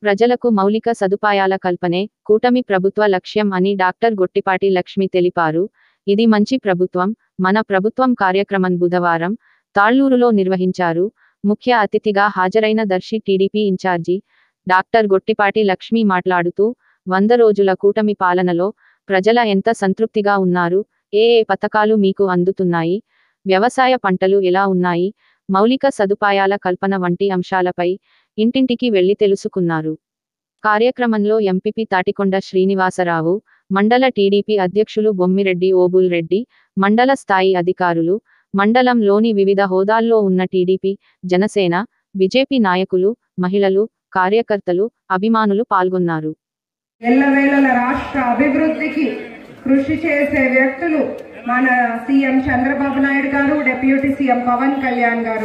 ప్రజలకు మౌలిక సదుపాయాల కల్పనే కూటమి ప్రభుత్వ లక్ష్యం అని డాక్టర్ గొట్టిపాటి లక్ష్మి తెలిపారు ఇది మంచి ప్రభుత్వం మన ప్రభుత్వం కార్యక్రమం బుధవారం తాళ్లూరులో నిర్వహించారు ముఖ్య అతిథిగా హాజరైన దర్శి టీడీపీ ఇన్ఛార్జి డాక్టర్ గొట్టిపాటి లక్ష్మి మాట్లాడుతూ వంద రోజుల కూటమి పాలనలో ప్రజల ఎంత సంతృప్తిగా ఉన్నారు ఏ ఏ పథకాలు మీకు అందుతున్నాయి వ్యవసాయ పంటలు ఎలా ఉన్నాయి మౌలిక సదుపాయాల కల్పన వంటి అంశాలపై ఇంటింటికి వెళ్లి తెలుసుకున్నారు కార్యక్రమంలో ఎంపీపీ తాటికొండ శ్రీనివాసరావు మండల టీడీపీ అధ్యక్షులు బొమ్మిరెడ్డి ఓబుల్ రెడ్డి మండల స్థాయి అధికారులు మండలంలోని వివిధ హోదాల్లో ఉన్న టీడీపీ జనసేన బీజేపీ నాయకులు మహిళలు కార్యకర్తలు అభిమానులు పాల్గొన్నారు ఎల్లవేళల రాష్ట్ర అభివృద్ధికి కృషి చేసే వ్యక్తులు మన సీఎం చంద్రబాబు నాయుడు గారు డిప్యూటీ సీఎం పవన్ కళ్యాణ్ గారు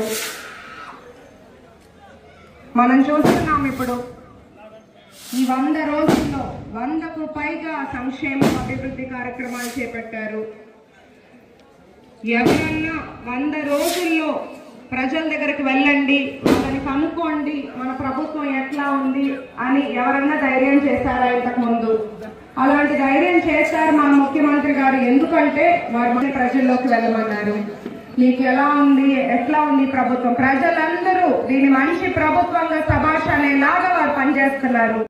మనం చూస్తున్నాం ఇప్పుడు ఈ వంద రోజుల్లో వందకు పైగా సంక్షేమ అభివృద్ధి కార్యక్రమాలు చేపట్టారు ఎవరన్నా వంద రోజుల్లో ప్రజల దగ్గరికి వెళ్ళండి వాళ్ళని కనుక్కోండి మన ప్రభుత్వం ఎట్లా ఉంది అని ఎవరన్నా ధైర్యం చేశారా ఇంతకు ముందు అలాంటి ధైర్యం చేశారు మన ముఖ్యమంత్రి గారు ఎందుకంటే వారు మన ప్రజల్లోకి వెళ్ళమన్నారు మీకు ఎలా ఉంది ఎట్లా ఉంది ప్రభుత్వం ప్రజలందరూ దీని మనిషి ప్రభుత్వంగా సభాష్ అనేలాగా వారు పనిచేస్తున్నారు